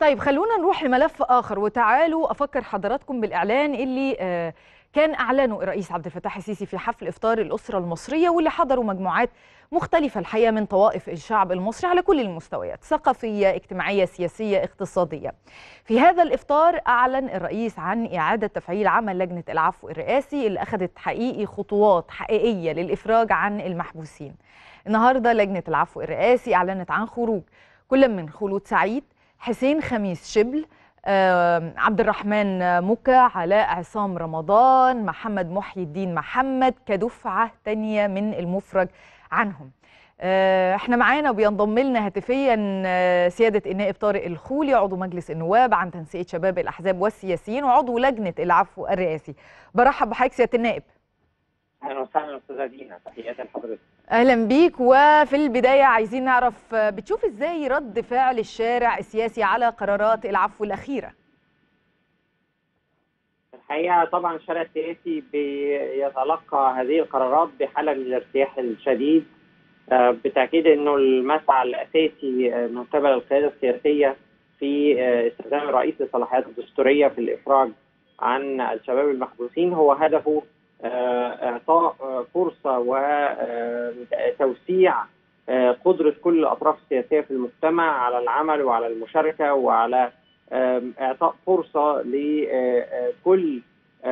طيب خلونا نروح لملف آخر وتعالوا أفكر حضراتكم بالإعلان اللي آه، كان أعلنه الرئيس عبد الفتاح السيسي في حفل إفطار الأسرة المصرية واللي حضروا مجموعات مختلفة الحقيقة من طوائف الشعب المصري على كل المستويات ثقافية اجتماعية سياسية اقتصادية في هذا الإفطار أعلن الرئيس عن إعادة تفعيل عمل لجنة العفو الرئاسي اللي أخذت حقيقي خطوات حقيقية للإفراج عن المحبوسين النهاردة لجنة العفو الرئاسي أعلنت عن خروج كل من خلود سعيد حسين خميس شبل آه، عبد الرحمن مكا علاء عصام رمضان محمد محي الدين محمد كدفعة تانية من المفرج عنهم آه، احنا معانا وبينضم لنا هاتفيا آه، سيادة النائب طارق الخولي عضو مجلس النواب عن تنسيق شباب الأحزاب والسياسيين وعضو لجنة العفو الرئاسي برحب بحضرتك سيادة النائب اهلا وسهلا استاذه دينا تحياتي لحضرتك اهلا بيك وفي البدايه عايزين نعرف آه، بتشوف ازاي رد فعل الشارع السياسي على قرارات العفو الاخيره الحقيقه طبعا الشارع السياسي بيتلقى هذه القرارات بحاله من الارتياح الشديد آه، بالتاكيد انه المسعى الاساسي آه، من قبل القياده السياسيه في آه، استخدام الرئيس للصلاحيات الدستوريه في الافراج عن الشباب المحبوسين هو هدفه آه، اعطاء آه، فرصه وتوسيع قدره كل الاطراف السياسيه في المجتمع على العمل وعلى المشاركه وعلى آم، اعطاء فرصه لكل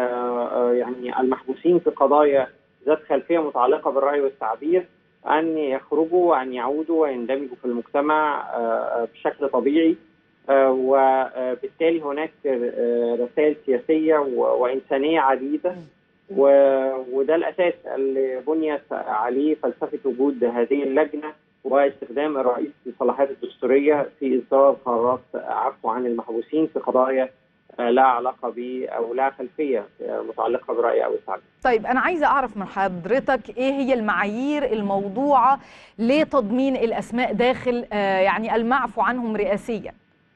يعني المحبوسين في قضايا ذات خلفيه متعلقه بالراي والتعبير ان يخرجوا وان يعودوا ويندمجوا في المجتمع آه، بشكل طبيعي آه، وبالتالي هناك آه، رسائل سياسيه و- وانسانيه عديده و- وده الاساس اللي بنيت عليه فلسفه وجود هذه اللجنه واستخدام الرئيس للصلاحيات الدستوريه في اصدار قرارات عفو عن المحبوسين في قضايا آه، لا علاقه ب او لا خلفيه آه، متعلقه بالراي او التعبير. طيب انا عايزه اعرف من حضرتك ايه هي المعايير الموضوعه لتضمين الاسماء داخل آه، يعني المعفو عنهم رئاسيا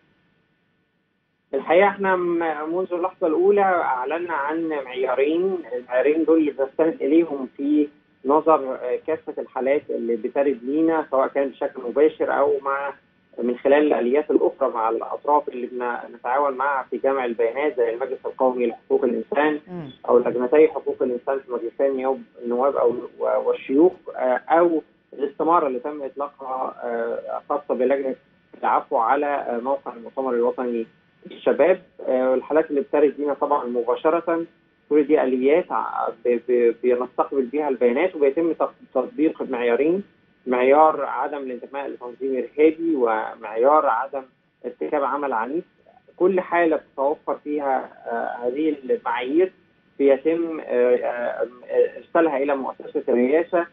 الحقيقه احنا م- منذ اللحظه الاولى اعلنا عن معيارين، المعيارين دول اللي بنستند اليهم في نظر آه، كافه الحالات اللي بترد لينا سواء كان بشكل مباشر او مع من خلال الاليات الاخرى مع الاطراف اللي بنتعاون معها في جمع البيانات زي المجلس القومي لحقوق الانسان او لجنتي حقوق الانسان في مجلسي النياب النواب او والشيوخ آه، او الاستماره اللي تم اطلاقها آه، خاصه بلجنه العفو على آه، موقع المؤتمر الوطني للشباب آه، الحالات اللي بترد لينا طبعا مباشره كل دي اليات ع- ب- ب- بنستقبل بيها البيانات وبيتم تط- تطبيق معيارين معيار عدم الانتماء لتنظيم ارهابي ومعيار عدم ارتكاب عمل عنيف كل حاله بتتوفر فيها آه، هذه المعايير بيتم آه، آه، آه، ارسالها الى مؤسسه الرئاسه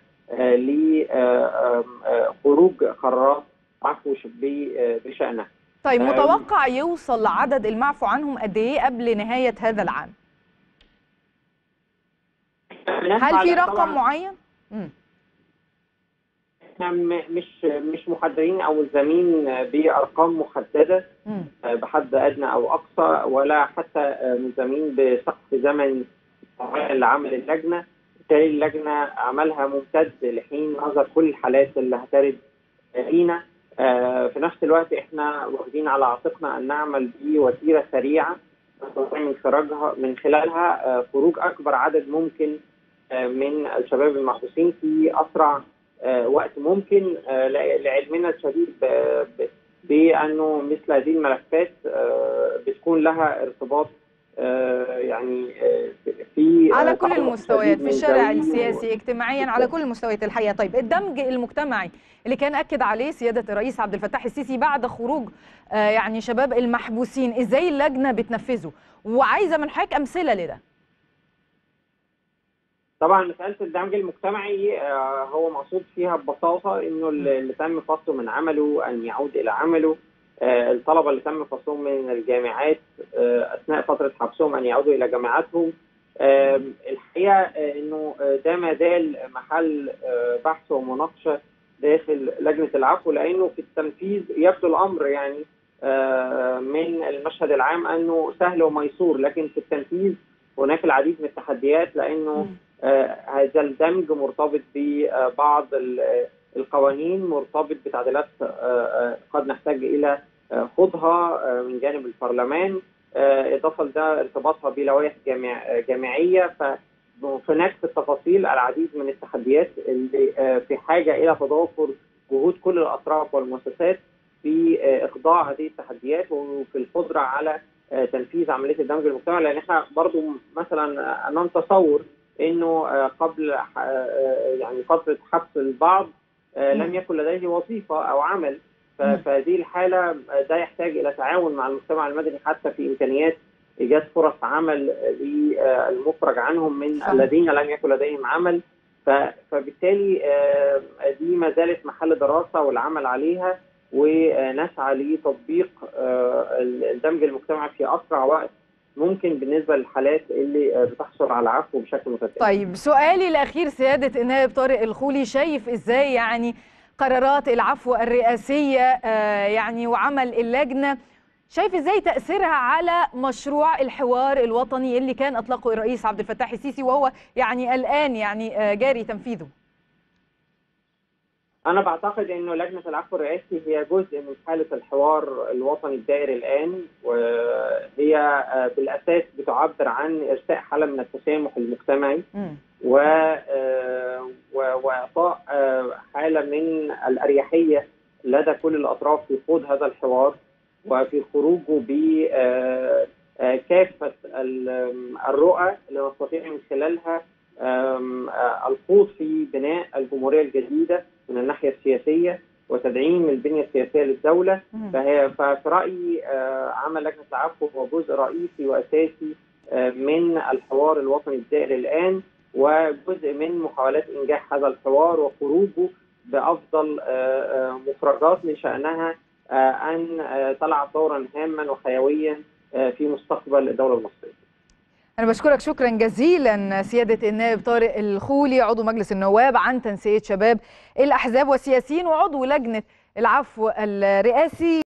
لخروج قرارات عفو شبي آه، بشانها. طيب آه، متوقع يوصل عدد المعفو عنهم قد ايه قبل نهايه هذا العام هل في رقم معين مم. احنا م- مش مش محددين او ملزمين بارقام محدده مم. بحد ادنى او اقصى ولا حتى ملزمين بسقف زمن معين لعمل اللجنه بالتالي اللجنه عملها ممتد لحين نظر كل الحالات اللي هترد لينا آه، في نفس الوقت احنا واخدين على عاتقنا ان نعمل بوتيره سريعه نستطيع من خلالها من خلالها آه، خروج اكبر عدد ممكن آه، من الشباب المحبوسين في اسرع آه، وقت ممكن آه، لع- لعلمنا الشديد ب- ب- بانه مثل هذه الملفات آه، بتكون لها ارتباط آه، يعني آه، في على آه، كل تعلق المستويات شديد في من الشارع ذوي- السياسي اجتماعيا على كل المستويات الحقيقه طيب الدمج المجتمعي اللي كان اكد عليه سياده الرئيس عبد الفتاح السيسي بعد خروج آه، يعني شباب المحبوسين ازاي اللجنه بتنفذه وعايزه من حضرتك امثله لده طبعا مساله الدمج المجتمعي آه، هو مقصود فيها ببساطه انه اللي اللي تم فصله من عمله ان يعود الى عمله آه، الطلبه اللي تم فصلهم من الجامعات آه، اثناء فتره حبسهم ان يعودوا الى جامعاتهم آه، الحقيقه آه، انه آه، ده ما زال محل آه، بحث ومناقشه داخل لجنه العفو لانه في التنفيذ يبدو الامر يعني آه، من المشهد العام انه سهل وميسور لكن في التنفيذ هناك العديد من التحديات لانه آه، هذا الدمج مرتبط ببعض ال- القوانين مرتبط بتعديلات آه، آه، قد نحتاج الى خوضها من جانب البرلمان اضافه لده ارتباطها بلوائح جامع جامعيه فهناك في التفاصيل العديد من التحديات اللي في حاجه الى تضافر جهود كل الاطراف والمؤسسات في اخضاع هذه التحديات وفي القدره على تنفيذ عمليه الدمج المجتمعي لان احنا برضو مثلا نتصور انه قبل يعني فتره حبس البعض لم يكن لديه وظيفه او عمل فهذه الحاله ده يحتاج الى تعاون مع المجتمع المدني حتى في امكانيات ايجاد فرص عمل للمفرج عنهم من الذين لم يكن لديهم عمل فبالتالي دي ما زالت محل دراسه والعمل عليها ونسعى لتطبيق الدمج المجتمعي في اسرع وقت ممكن بالنسبه للحالات اللي بتحصل على العفو بشكل متتالي. طيب سؤالي الاخير سياده النائب طارق الخولي شايف ازاي يعني قرارات العفو الرئاسيه يعني وعمل اللجنه شايف ازاي تاثيرها على مشروع الحوار الوطني اللي كان اطلقه الرئيس عبد الفتاح السيسي وهو يعني الان يعني جاري تنفيذه؟ أنا بعتقد إنه لجنة العفو الرئاسي هي جزء من حالة الحوار الوطني الدائري الآن وهي بالأساس بتعبر عن إرساء حالة من التسامح المجتمعي و وإعطاء حالة من الأريحية لدى كل الأطراف في خوض هذا الحوار وفي خروجه بكافة الرؤى اللي نستطيع من خلالها الخوض في بناء الجمهورية الجديدة من الناحية السياسية وتدعيم البنية السياسية للدولة فهي ففي رأيي عمل لجنة العفو هو جزء رئيسي وأساسي من الحوار الوطني الدائري الآن وجزء من محاولات إنجاح هذا الحوار وخروجه بأفضل مخرجات من شأنها أن تلعب دورا هاما وحيويا في مستقبل الدولة المصرية أنا بشكرك شكرا جزيلا سيادة النائب طارق الخولي عضو مجلس النواب عن تنسيق شباب الأحزاب والسياسيين وعضو لجنة العفو الرئاسي